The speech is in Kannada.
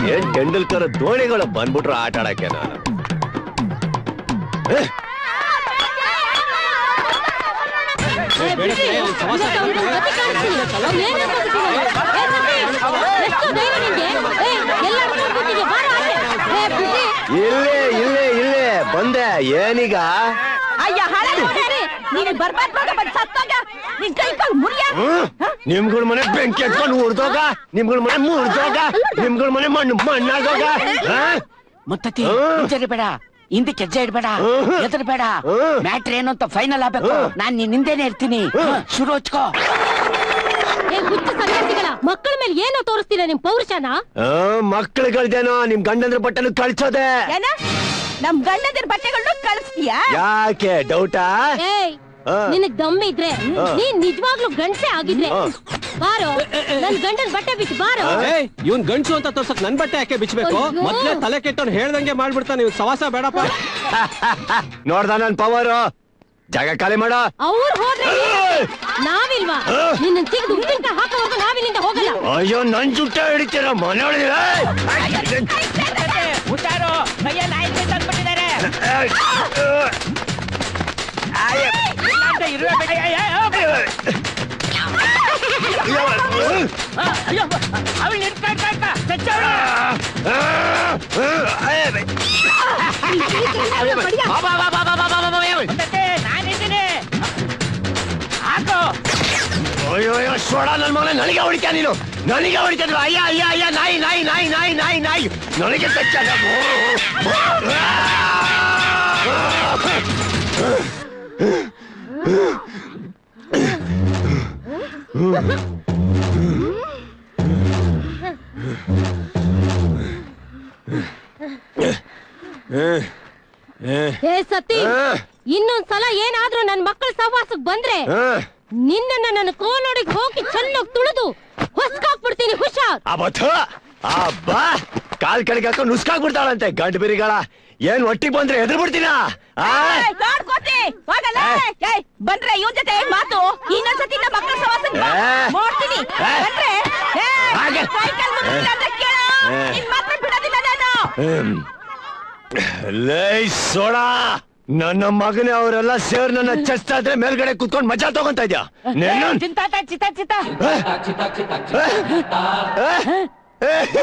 ಏನ್ ತೆಂಡೂಲ್ಕರ್ ದೋಣಿಗಳು ಬಂದ್ಬಿಟ್ರು ಆಟ ಆಡಕ್ಕೆ ನಾನು ಇಲ್ಲೇ ಇಲ್ಲೇ ಇಲ್ಲೇ ಬಂದೆ ಏನೀಗ ಅಯ್ಯ ಹಾಳ ನೀನು ಬರ್ಬಾರ್ದು ಮಗ ಬಂದ್ ಸತ್ತಾಗ ನಿನ್ ಕೈ ಕಾಲು ಮುರಿಯ ಹ್ಮ್? ನಿಮ್ಗಳ ಮನೆ ಬೆಂಕಿ ಹಚ್ಕೊಂಡು ಉರ್ದೋಗ ನಿಮ್ಗಳ ಮನೆ ಮುರ್ದೋಗ ನಿಮ್ಗಳ ಮನೆ ಮಣ್ಣು ಮಣ್ಣಾಗೋಗ ಆ? ಮುತ್ತತಿ ಹ್ಮ್. ಹಿಂಜರಿಬೇಡ ಹಿಂದಕ್ಕೆ ಹೆಜ್ಜೆ ಇಡ್ಬೇಡ ಹ್ಮ್. ಹೆದರ್ಬೇಡ ಹ್ಮ್. ಮ್ಯಾಟ್ರ್ ಏನು ಅಂತ ಫೈನಲ್ ಆಗ್ಬೇಕು ಹ್ಮ್. ನಾನ್ ನಿನ್ ಹಿಂದೆನೆ ಇರ್ತೀನಿ ಹ್ಮ್. ಶುರು ಹಚ್ಕೋ ಮಕ್ಕಳ ಮೇಲೆ ಏನೋ ತೋರಿಸ್ತೀರಾ ನಿಮ್ ಪೌರುಷನ ಆ, ಮಕ್ಳುಗಳ್ದೇನೋ ನಿಮ್ ಗಂಡಂದ್ರ ಬಟ್ಟಲು ಕಳ್ಸೋದೆ ಏನ ನಮ್ ಗಂಡದಿರ್ ಬಟ್ಟೆಗಳನ್ನ ಕಳಿಸ್ತೀಯಾ ಯಾಕೆ ಡೌಟಾ ಏಯ್ ಆ. ನಿನಗ್ ದಮ್ ಇದ್ರೆ ಆ. ನೀನ್ ನಿಜವಾಗ್ಲೂ ಗಂಡ್ಸೆ ಆಗಿದ್ರೆ ಆ. ಬಾರೋ ನನ್ ಗಂಡನ್ ಬಟ್ಟೆ ಬಿಟ್ಟು ಬಾರೋ ಏಯ್ ಇವನ್ ಗಂಡ್ಸು ಅಂತ ತೋರ್ಸಕ್ ನನ್ ಬಟ್ಟೆ ಯಾಕೆ ಬಿಚ್ಚಬೇಕು ಅಯ್ಯೋ. ಮೊದ್ಲೇ ತಲೆ ಕೆಟ್ಟವ್ನು ಹೇಳ್ದಂಗೆ ಮಾಡ್ಬಿಡ್ತಾನೆ ಇವ್ ಸವಾಸ ಬೇಡಪ್ಪ ನೋಡ್ದ ನನ್ ಪವರ್ ಜಾಗ ಖಾಲಿ ಮಾಡೋ ಅವ್ರು ಹೋದ್ರೆ ಏಯ್! ನಾವಿಲ್ವಾ ಆ. ನಿನ್ನ ತೆಗೆದು ಉಪ್ಪಿನಕಾಯಿ ಹಾಕೋವರೆಗೂ ನಾವಿಲ್ಲಿಂದ ಹೋಗಲ್ಲ ಅಯ್ಯೋ ನನ್ ಚುಟ್ಟ ಹಿಡಿತೀರ ಮನೆ ಒಳಗೆ ಹುಷಾರು ಕೈಯ ನಾಯಿ ತಂದ್ಬಿಟ್ಟಿದ್ದಾರೆ ಇರುವೆ ಬೇಡ ಅವಳು ನಾನಿದ್ದೀನಿ ಹಾಕು ಅಯ್ಯೋ ಅಯ್ಯೋ ಸೋಡ ನನ್ ಮಗನ ನನಗೆ ಹೊಡಿತ್ಯಾ ನೀನು ನನಗೆ ಹೊಡಿತಿದ್ರು ಅಯ್ಯ ಅಯ್ಯ ಅಯ್ಯ ನಾಯಿ ನಾಯಿ ನಾಯಿ ನಾಯಿ ನಾಯಿ ನಾಯಿ ನನಗೆ ಕಚ್ಚ ಏ ಸತಿ ಇನ್ನೊಂದ್ ಸಲ ಏನಾದ್ರೂ ನನ್ ಮಕ್ಕಳ ಸಹವಾಸಕ್ ಬಂದ್ರೆ ನಿನ್ನನ್ನ ನನ್ನ ಕೋಲೋಡಿಗೆ ಹೋಗಿ ಚೆನ್ನಾಗಿ ತುಳಿದು ಹೊಸ್ಕಾಕ್ಬಿಡ್ತೀನಿ ಹುಷಾರ್ ಅಬಥ ಅಬ್ಬಾ ಕಾಲ್ ಕಡೆಗೆ ಹಾಕೊಂಡು ನುಸ್ಕಾಗ್ಬಿಡ್ತಾಳಂತೆ ಗಂಡು ಬಿರಿಗಳ ಏನ್ ಒಟ್ಟಿಗೆ ಬಂದ್ರೆ ಎದುರು ಬಿಡ್ತೀನ ಕಾಡ್ಕೋತಿ ಹೋಗಲ್ಲ ಏ. ಏಯ್, ಬಂದ್ರೆ ಇವನ್ ಜೊತೆ ಮಾತು ಇನ್ನೊಂದ್ಸತಿ ನಮ್ಮ ಮಕ್ಕಳ ಸವಾಸಕ್ಕೆ ಬಾ. ಏ. ಮಾಡ್ತೀನಿ ಏ. ಬಂದ್ರೆ ಏಯ್, ಹಾಗೆ. ಕೈ ಕಾಲ್ ಮುರಿದಿಲ್ಲ ಅಂದ್ರೆ ಕೇಳು. ಏ. ನಿನ್ ಮಾತ್ರ ಬಿಡೋದಿಲ್ಲ ನಾನು ಲೈ ಸೋಡಾ ನನ್ನ ಮಗನೇ ಅವರೆಲ್ಲ ಸೇರ್ ನನ್ನ ಚೆಸ್ಟ್ ಆದ್ರೆ ಮೇಲ್ಗಡೆ ಕುತ್ಕೊಂಡು ಮಜಾ ತಗೊಂತ ಇದ್ಯಾ ನೆನ್ನ ಚಿಂತಾತ ಚಿತ್ತ ಚಿತ್ತ ಏ? ಏ? ಏ?